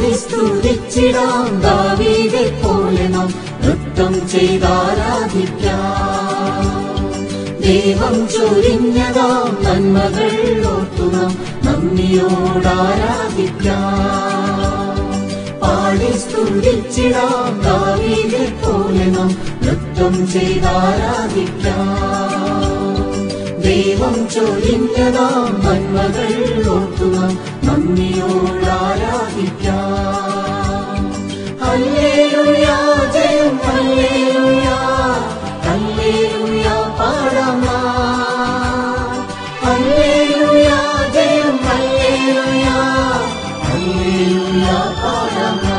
പാടി സ്തുതിച്ചിടാം ദാവീതെ പോലെ നാം നൃത്തം ചെയ്താരാധിക്കാം ദൈവം ചൊരിഞ്ഞതാം നന്മകൾ ഓർത്തു നാം നന്ദിയോടാരാധിക്കാം പാടി സ്തുതിച്ചിടാം ദാവീതെ പോലെ നാം നൃത്തം ചെയ്താരാധിക്കാം ദൈവം ചൊരിഞ്ഞതാം നന്മകൾ ഓർത്തു നാം നന്ദിയോടാരാധിക്കാം ഹല്ലേലൂയാ ജയം ഹല്ലേലൂയാ ഹല്ലേലൂയാ പാടാം നാം. ഹല്ലേലൂയാ ജയം ഹല്ലേലൂയാ ഹല്ലേലൂയാ പാടാം നാം.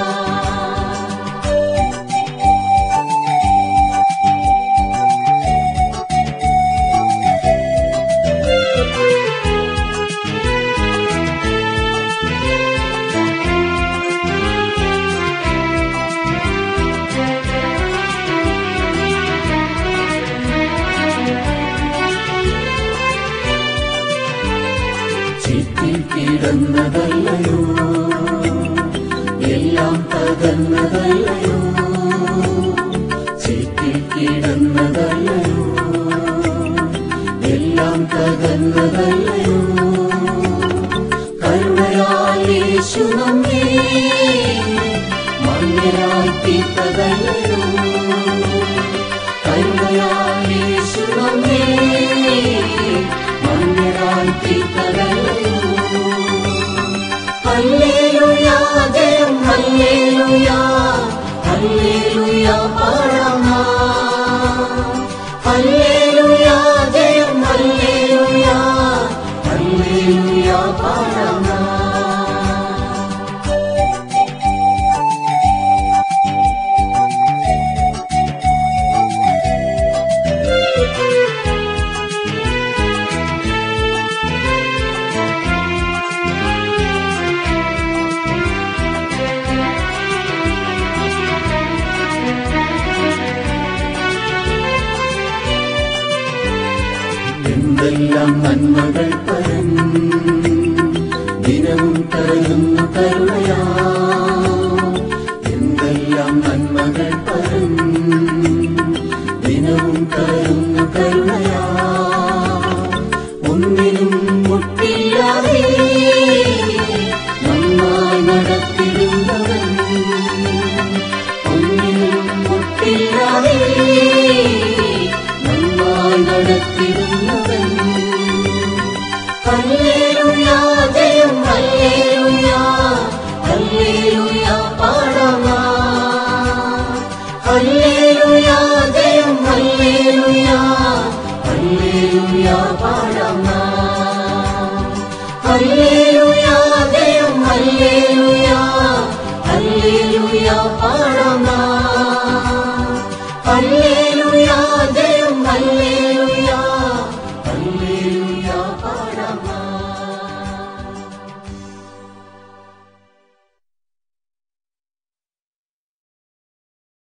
ചീറ്റിൽ കിടന്നതല്ലയോ എല്ലാം തകർന്നതല്ലയോ ചീറ്റിൽ കിടന്നതല്ലയോ എല്ലാം തകർന്നതല്ലയോ കരുണയാൽ യേശു നമ്മെ മണ്ണിലായി തീർത്തതല്ലയോ കരുണയാൽ യേശു നമ്മെ മണ്ണിലായി തീർത്തതല്ലയോ ഹല്ലേലൂയാ ജയം ഹല്ലേലൂയാ ഹല്ലേലൂയാ പാടാം നാം. ഹല്ലേലൂയാ ജയം ഹല്ലേലൂയാ ഹല്ലേലൂയാ പാടാം നാം. എന്തെല്ലാം നന്മകൾ പരം ദിനവും തരുന്നു കരുണയാ എന്തെല്ലാം നന്മകൾ പരം ദിനവും തരുന്നു കരുണയാ ഒന്നിനും മുട്ടില്ലാതെ നന്നായി നടത്തിടുന്നവൻ ഒന്നിനും മുട്ടില്ലാതെ നന്നായി നടത്തിടുന്നവൻ ഹല്ലേലൂയാ ജയം ഹല്ലേലൂയാ ഹല്ലേലൂയാ പാടാം നാം. ഹല്ലേലൂയാ ജയം ഹല്ലേലൂയാ ഹല്ലേലൂയാ പാടാം നാം. ഹല്ലേലൂയാ ജയം ഹല്ലേലൂയാ ഹല്ലേലൂയാ പാടാം നാം. ഹല്ലേലൂയാ ജയം ഹല്ലേലൂയാ